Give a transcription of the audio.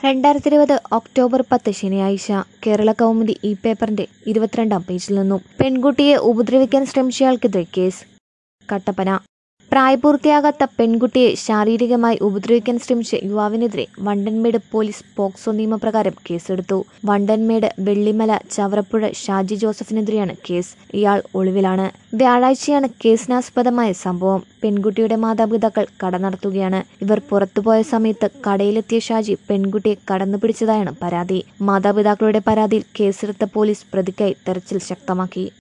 രണ്ടായിരത്തി ഇരുപത് ഒക്ടോബർ പത്ത് ശനിയാഴ്ച കേരള കൗമുദി ഈ പേപ്പറിന്റെ ഇരുപത്തിരണ്ടാം പേജിൽ നിന്നും പെൺകുട്ടിയെ ഉപദ്രവിക്കാൻ ശ്രമിച്ചയാൾക്കെതിരെ കേസ് കട്ടപ്പന പ്രായപൂർത്തിയാകാത്ത പെൺകുട്ടിയെ ശാരീരികമായി ഉപദ്രവിക്കാൻ ശ്രമിച്ച യുവാവിനെതിരെ വണ്ടൻമേട് പോലീസ് പോക്സോ നിയമപ്രകാരം കേസെടുത്തു വണ്ടൻമേട് വെള്ളിമല ചവറപ്പുഴ ഷാജി ജോസഫിനെതിരെയാണ് കേസ് ഇയാൾ ഒളിവിലാണ് വ്യാഴാഴ്ചയാണ് കേസിനാസ്പദമായ സംഭവം പെൺകുട്ടിയുടെ മാതാപിതാക്കൾ കട നടത്തുകയാണ് ഇവർ പുറത്തുപോയ സമയത്ത് കടയിലെത്തിയ ഷാജി പെൺകുട്ടിയെ കടന്നുപിടിച്ചതായാണ് പരാതി മാതാപിതാക്കളുടെ പരാതിയിൽ കേസെടുത്ത പോലീസ് പ്രതിക്കായി തെരച്ചിൽ ശക്തമാക്കി